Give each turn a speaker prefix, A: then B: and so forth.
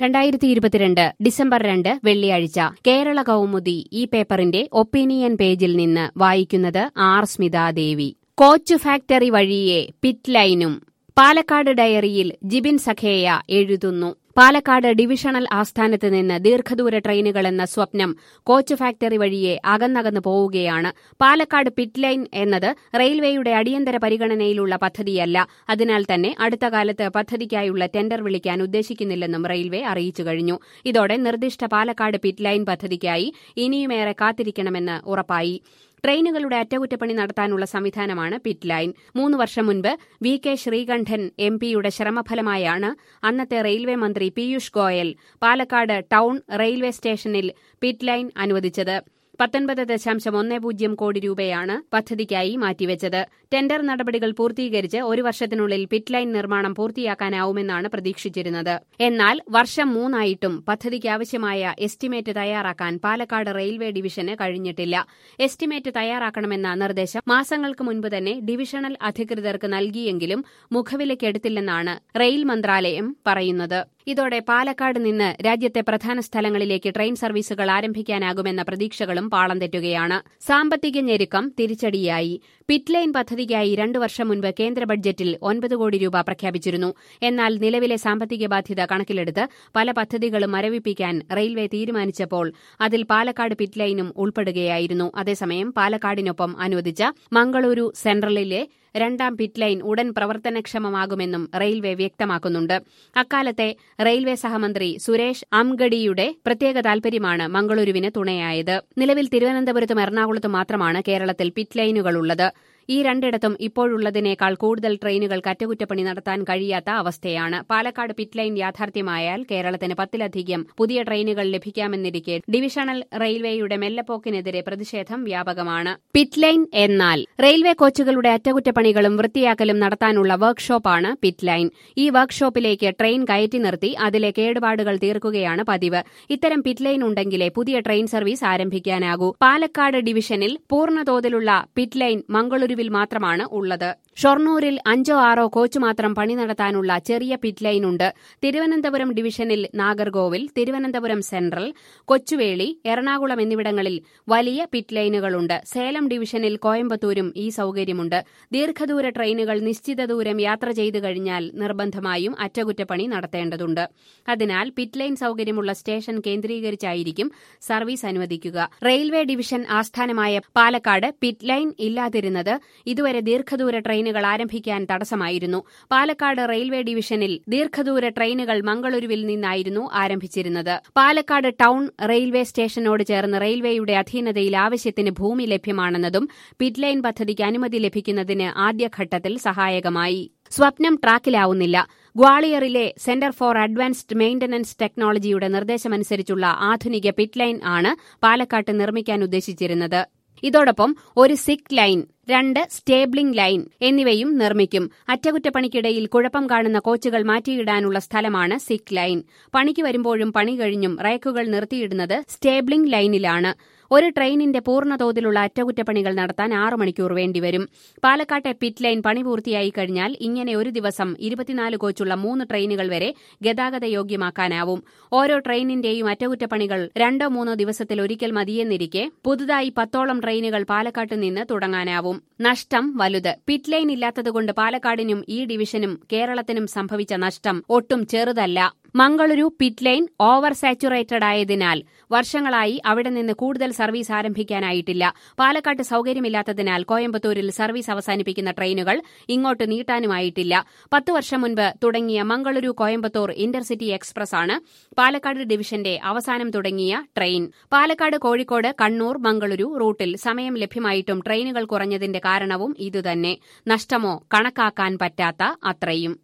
A: രണ്ടായിരത്തി ഇരുപത്തിരണ്ട് ഡിസംബർ രണ്ട് വെള്ളിയാഴ്ച കേരള കൗമുദി ഈ പേപ്പറിന്റെ ഒപ്പീനിയൻ പേജിൽ നിന്ന് വായിക്കുന്നത് ആർ സ്മിതാദേവി കോച്ച് ഫാക്ടറി വഴിയെ പിറ്റ് ലൈനും പാലക്കാട് ഡയറിയിൽ ജിബിൻ സഖേയ എഴുതുന്നു പാലക്കാട് ഡിവിഷണൽ ആസ്ഥാനത്ത് നിന്ന് ദീർഘദൂര ട്രെയിനുകൾ എന്ന സ്വപ്നം കോച്ച് ഫാക്ടറി വഴിയെ അകന്നകന്നു പോവുകയാണ് പാലക്കാട് പിറ്റ് ലൈൻ എന്നത് റെയിൽവേയുടെ അടിയന്തര പരിഗണനയിലുള്ള പദ്ധതിയല്ല അതിനാൽ തന്നെ അടുത്ത കാലത്ത് പദ്ധതിക്കായുള്ള ടെൻഡർ വിളിക്കാൻ ഉദ്ദേശിക്കുന്നില്ലെന്നും റെയിൽവേ അറിയിച്ചു കഴിഞ്ഞു ഇതോടെ നിർദ്ദിഷ്ട പാലക്കാട് പിറ്റ് ലൈൻ പദ്ധതിക്കായി ഇനിയുമേറെ കാത്തിരിക്കണമെന്ന് ഉറപ്പായി ട്രെയിനുകളുടെ അറ്റകുറ്റപ്പണി നടത്താനുള്ള സംവിധാനമാണ് പിറ്റ് ലൈൻ മൂന്ന് വർഷം മുൻപ് വി കെ ശ്രീകണ്ഠൻ എം പിയുടെ ശ്രമഫലമായാണ് അന്നത്തെ റെയിൽവേ മന്ത്രി പീയൂഷ് ഗോയൽ പാലക്കാട് ടൌൺ റെയിൽവേ സ്റ്റേഷനിൽ പിറ്റ് ലൈൻ അനുവദിച്ചത് പത്തൊൻപത് ദശാംശം ഒന്ന് പൂജ്യം കോടി രൂപയാണ് പദ്ധതിക്കായി മാറ്റിവെച്ചത് ടെൻഡർ നടപടികൾ പൂർത്തീകരിച്ച് ഒരു വർഷത്തിനുള്ളിൽ പിറ്റ് ലൈൻ നിർമ്മാണം പൂർത്തിയാക്കാനാവുമെന്നാണ് പ്രതീക്ഷിച്ചിരുന്നത് എന്നാൽ വർഷം മൂന്നായിട്ടും പദ്ധതിക്ക് ആവശ്യമായ എസ്റ്റിമേറ്റ് തയ്യാറാക്കാൻ പാലക്കാട് റെയിൽവേ ഡിവിഷന് കഴിഞ്ഞിട്ടില്ല എസ്റ്റിമേറ്റ് തയ്യാറാക്കണമെന്ന നിർദ്ദേശം മാസങ്ങൾക്ക് മുൻപ് തന്നെ ഡിവിഷണൽ അധികൃതർക്ക് നൽകിയെങ്കിലും മുഖവിലക്കെടുത്തില്ലെന്നാണ് റെയിൽ മന്ത്രാലയം പറയുന്നത് ഇതോടെ പാലക്കാട് നിന്ന് രാജ്യത്തെ പ്രധാന സ്ഥലങ്ങളിലേക്ക് ട്രെയിൻ സർവീസുകൾ ആരംഭിക്കാനാകുമെന്ന പ്രതീക്ഷകളും പാളം തെറ്റുകയാണ് സാമ്പത്തിക ഞെരുക്കം തിരിച്ചടിയായി പിറ്റ് ലൈൻ പദ്ധതിക്കായി രണ്ടു വർഷം മുൻപ് കേന്ദ്ര ബഡ്ജറ്റിൽ ഒൻപത് കോടി രൂപ പ്രഖ്യാപിച്ചിരുന്നു എന്നാൽ നിലവിലെ സാമ്പത്തിക ബാധ്യത കണക്കിലെടുത്ത് പല പദ്ധതികളും മരവിപ്പിക്കാൻ റെയിൽവേ തീരുമാനിച്ചപ്പോൾ അതിൽ പാലക്കാട് പിറ്റ് ലൈനും ഉൾപ്പെടുകയായിരുന്നു അതേസമയം പാലക്കാടിനൊപ്പം അനുവദിച്ച മംഗളൂരു സെൻട്രലിലെ രണ്ടാം പിറ്റ് ലൈൻ ഉടൻ പ്രവർത്തനക്ഷമമാകുമെന്നും റെയിൽവേ വ്യക്തമാക്കുന്നുണ്ട് അക്കാലത്തെ റെയിൽവേ സഹമന്ത്രി സുരേഷ് അംഗഡിയുടെ പ്രത്യേക താൽപര്യമാണ് മംഗളൂരുവിന് തുണയായത് നിലവിൽ തിരുവനന്തപുരത്തും എറണാകുളത്തും മാത്രമാണ് കേരളത്തിൽ പിറ്റ് ലൈനുകളുള്ളത് ഈ രണ്ടിടത്തും ഇപ്പോഴുള്ളതിനേക്കാൾ കൂടുതൽ ട്രെയിനുകൾക്ക് അറ്റകുറ്റപ്പണി നടത്താൻ കഴിയാത്ത അവസ്ഥയാണ് പാലക്കാട് പിറ്റ് ലൈൻ യാഥാർത്ഥ്യമായാൽ കേരളത്തിന് പത്തിലധികം പുതിയ ട്രെയിനുകൾ ലഭിക്കാമെന്നിരിക്കെ ഡിവിഷണൽ റെയിൽവേയുടെ മെല്ലപ്പോക്കിനെതിരെ പ്രതിഷേധം വ്യാപകമാണ് പിറ്റ് ലൈൻ എന്നാൽ റെയിൽവേ കോച്ചുകളുടെ അറ്റകുറ്റപ്പണികളും വൃത്തിയാക്കലും നടത്താനുള്ള വർക്ക്ഷോപ്പാണ് പിറ്റ് ലൈൻ ഈ വർക്ക്ഷോപ്പിലേക്ക് ട്രെയിൻ കയറ്റി നിർത്തി അതിലെ കേടുപാടുകൾ തീർക്കുകയാണ് പതിവ് ഇത്തരം പിറ്റ് ലൈൻ ഉണ്ടെങ്കിലേ പുതിയ ട്രെയിൻ സർവീസ് ആരംഭിക്കാനാകൂ പാലക്കാട് ഡിവിഷനിൽ പൂർണ്ണതോതിലുള്ള പിറ്റ് ലൈൻ മംഗളൂരു ഷൊർണൂരിൽ മാത്രമാണ് ഉള്ളത് ഷൊർണൂരിൽ അഞ്ചോ ആറോ കോച്ച് മാത്രം പണി നടത്താനുള്ള ചെറിയ പിറ്റ് ലൈനുണ്ട് തിരുവനന്തപുരം ഡിവിഷനിൽ നാഗർകോവിൽ തിരുവനന്തപുരം സെൻട്രൽ കൊച്ചുവേളി എറണാകുളം എന്നിവിടങ്ങളിൽ വലിയ പിറ്റ് ലൈനുകളുണ്ട് സേലം ഡിവിഷനിൽ കോയമ്പത്തൂരും ഈ സൌകര്യമുണ്ട് ദീർഘദൂര ട്രെയിനുകൾ നിശ്ചിത ദൂരം യാത്ര ചെയ്തു കഴിഞ്ഞാൽ നിർബന്ധമായും അറ്റകുറ്റപ്പണി നടത്തേണ്ടതുണ്ട് അതിനാൽ പിറ്റ് ലൈൻ സൌകര്യമുള്ള സ്റ്റേഷൻ കേന്ദ്രീകരിച്ചായിരിക്കും സർവീസ് അനുവദിക്കുക റെയിൽവേ ഡിവിഷൻ ആസ്ഥാനമായ പാലക്കാട് പിറ്റ് ലൈൻ ഇല്ലാതിരുന്നത് ഇതുവരെ ദീർഘദൂര ട്രെയിനുകൾ ആരംഭിക്കാൻ തടസ്സമായിരുന്നു പാലക്കാട് റെയിൽവേ ഡിവിഷനിൽ ദീർഘദൂര ട്രെയിനുകൾ മംഗളൂരുവിൽ നിന്നായിരുന്നു ആരംഭിച്ചിരുന്നത് പാലക്കാട് ടൌൺ റെയിൽവേ സ്റ്റേഷനോട് ചേർന്ന് റെയിൽവേയുടെ അധീനതയിൽ ആവശ്യത്തിന് ഭൂമി ലഭ്യമാണെന്നതും പിറ്റ് ലൈൻ പദ്ധതിക്ക് അനുമതി ലഭിക്കുന്നതിന് ആദ്യഘട്ടത്തിൽ സഹായകമായി സ്വപ്നം ട്രാക്കിലാവുന്നില്ല ഗ്വാളിയറിലെ സെന്റർ ഫോർ അഡ്വാൻസ്ഡ് മെയിന്റനൻസ് ടെക്നോളജിയുടെ നിർദ്ദേശമനുസരിച്ചുള്ള ആധുനിക പിറ്റ് ലൈൻ ആണ് പാലക്കാട്ട് നിർമ്മിക്കാൻ ഉദ്ദേശിച്ചിരുന്നത് ഇതോടൊപ്പം ഒരു സിക്ക് ലൈൻ രണ്ട് സ്റ്റേബ്ലിംഗ് ലൈൻ എന്നിവയും നിർമ്മിക്കും അറ്റകുറ്റപ്പണിക്കിടയിൽ കുഴപ്പം കാണുന്ന കോച്ചുകൾ മാറ്റിയിടാനുള്ള സ്ഥലമാണ് സിക്ക് ലൈൻ പണിക്ക് വരുമ്പോഴും പണി കഴിഞ്ഞും റേക്കുകൾ നിർത്തിയിടുന്നത് സ്റ്റേബ്ലിംഗ് ലൈനിലാണ് ഒരു ട്രെയിനിന്റെ പൂർണ്ണതോതിലുള്ള അറ്റകുറ്റപ്പണികൾ നടത്താൻ ആറു മണിക്കൂർ വേണ്ടിവരും പാലക്കാട്ടെ പിറ്റ് ലൈൻ പണി പൂർത്തിയായി കഴിഞ്ഞാൽ ഇങ്ങനെ ഒരു ദിവസം ഇരുപത്തിനാല് കോച്ചുള്ള മൂന്ന് ട്രെയിനുകൾ വരെ ഗതാഗത യോഗ്യമാക്കാനാവും ഓരോ ട്രെയിനിന്റെയും അറ്റകുറ്റപ്പണികൾ രണ്ടോ മൂന്നോ ദിവസത്തിൽ ഒരിക്കൽ മതിയെന്നിരിക്കെ പുതുതായി പത്തോളം ട്രെയിനുകൾ പാലക്കാട്ട് നിന്ന് തുടങ്ങാനാവും നഷ്ടം വലുത് പിറ്റ് ലൈൻ ഇല്ലാത്തതുകൊണ്ട് പാലക്കാടിനും ഈ ഡിവിഷനും കേരളത്തിനും സംഭവിച്ച നഷ്ടം ഒട്ടും ചെറുതല്ല Mangaluru pit line over saturated ആയതിനാൽ വർഷങ്ങളായി അവിടെ നിന്ന് കൂടുതൽ സർവീസ് ആരംഭിക്കാനായിട്ടില്ല പാലക്കാട്ട് സൌകര്യമില്ലാത്തതിനാൽ കോയമ്പത്തൂരിൽ സർവീസ് അവസാനിപ്പിക്കുന്ന ട്രെയിനുകൾ ഇങ്ങോട്ട് നീട്ടാനുമായിട്ടില്ല പത്തു വർഷം മുൻപ് തുടങ്ങിയ മംഗളൂരു കോയമ്പത്തൂർ ഇന്റർസിറ്റി എക്സ്പ്രസ് ആണ് പാലക്കാട് ഡിവിഷന്റെ അവസാനം തുടങ്ങിയ ട്രെയിൻ പാലക്കാട് കോഴിക്കോട് കണ്ണൂർ മംഗളൂരു റൂട്ടിൽ സമയം ലഭ്യമായിട്ടും ട്രെയിനുകൾ കുറഞ്ഞതിന്റെ കാരണവും ഇതുതന്നെ നഷ്ടമോ കണക്കാക്കാൻ പറ്റാത്ത അത്രയും